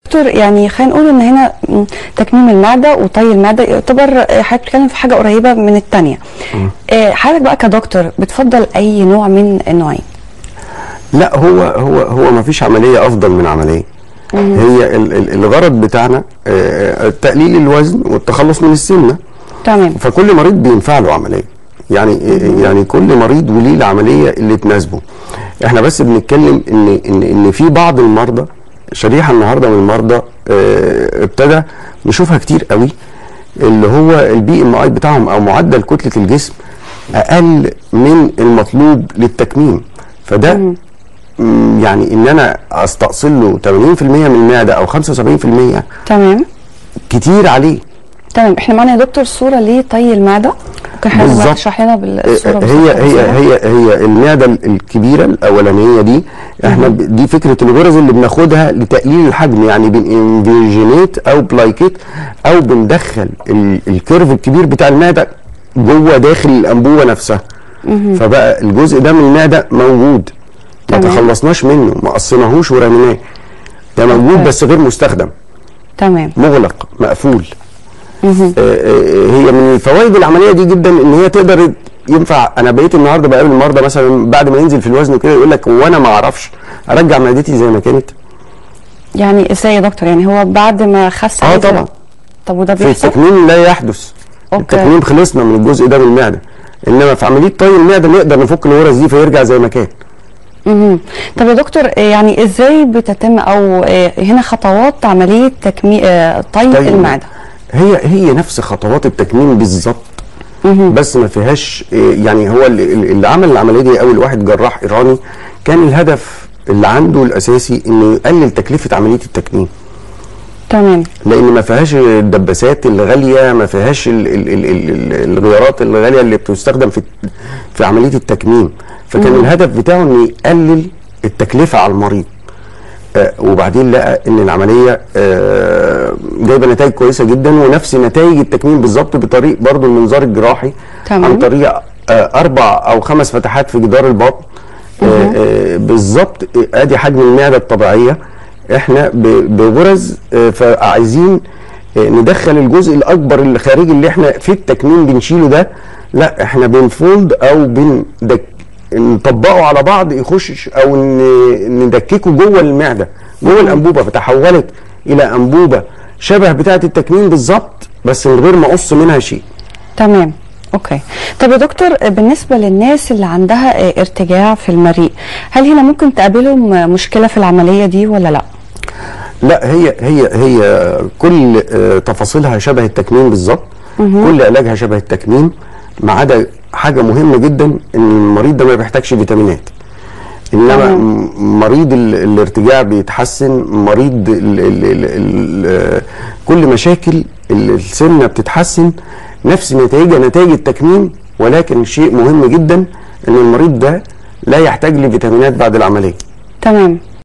دكتور يعني خلينا نقول ان هنا م، تكميم المعده وطي المعده يعتبر آه، حضرتك بتتكلم في حاجه قريبه من الثانيه حضرتك بقى كدكتور بتفضل اي نوع من النوعين لا هو هو هو ما فيش عمليه افضل من عمليه هي ال- ال- الغرض بتاعنا آه، تقليل الوزن والتخلص من السمنه تمام فكل مريض بينفع له عمليه يعني يعني كل مريض وليه العمليه اللي تناسبه احنا بس بنتكلم ان ان ان في بعض المرضى شريحه النهارده من المرضى آه، ابتدى نشوفها كتير قوي اللي هو البي ام اي بتاعهم او معدل كتله الجسم اقل من المطلوب للتكميم فده مم، يعني ان انا استأصل له 80% من المعده او 75% تمام كتير عليه تمام احنا معانا يا دكتور صوره لطي المعده ممكن حضرتك بقى بالظبط. تشرح لنا بالصوره هي بالظبط هي الصورة؟ هي هي المعده الكبيره الاولانيه دي احنا ب- دي فكره الغرز اللي بناخدها لتقليل الحجم يعني بنفيجينيت او بلايكيت او بندخل ال- الكيرف الكبير بتاع المعده جوه داخل الانبوبه نفسها فبقى الجزء ده من المعده موجود ما تمام. تخلصناش منه ما قصيناهوش ورميناه ده موجود أوكي. بس غير مستخدم تمام مغلق مقفول آه، آه، هي من فوائد العمليه دي جدا ان هي تقدر ينفع انا بقيت النهارده بقابل المرضى مثلا بعد ما ينزل في الوزن وكده يقول لك وانا ما اعرفش ارجع معدتي زي ما كانت يعني ازاي يا دكتور يعني هو بعد ما خس اه عايز- طبعا طب وده في بيحصل التكميم لا يحدث أوكي. التكميم خلصنا من الجزء ده من المعده انما في عمليه طي المعده نقدر نفك الغرز دي فيرجع زي ما كان مهم. طب يا دكتور آه، يعني ازاي بتتم او آه، هنا خطوات عمليه تكميم طي طي المعده هي هي نفس خطوات التكميم بالظبط بس ما فيهاش إيه، يعني هو اللي, اللي عمل العمليه دي اول واحد جراح ايراني كان الهدف اللي عنده الاساسي انه يقلل تكلفه عمليه التكميم تمام لان ما فيهاش الدباسات الغاليه ما فيهاش ال ال ال ال ال الغيارات الغاليه اللي بتستخدم في في عمليه التكميم فكان الهدف بتاعه انه يقلل التكلفه على المريض آه وبعدين لقى ان العمليه آه جايبه نتائج كويسه جدا ونفس نتائج التكميم بالظبط بطريق برضو المنظار الجراحي تمام. عن طريق آه اربع او خمس فتحات في جدار البطن آه آه بالظبط آه، ادي حجم المعده الطبيعيه احنا ب- بغرز آه، فعايزين آه، ندخل الجزء الاكبر اللي خارجي اللي احنا في التكميم بنشيله ده لا احنا بنفولد او بندك نطبقه على بعض يخش او ن- ندككه جوه المعده جوه الانبوبه فتحولت الى انبوبه شبه بتاعه التكميم بالظبط بس من غير ما اقص منها شيء تمام اوكي طب يا دكتور آه، بالنسبه للناس اللي عندها آه، ارتجاع في المريء هل هنا ممكن تقابلهم آه، مشكله في العمليه دي ولا لا لا هي هي هي كل آه، تفاصيلها شبه التكميم بالظبط كل علاجها شبه التكميم ما عدا حاجه مهمه جدا ان المريض ده ما بيحتاجش فيتامينات انما تمام. م- مريض ال- الارتجاع بيتحسن مريض ال ال ال ال كل مشاكل ال- السمنه بتتحسن نفس نتائجها نتائج التكميم ولكن شيء مهم جدا ان المريض ده لا يحتاج لفيتامينات بعد العمليه تمام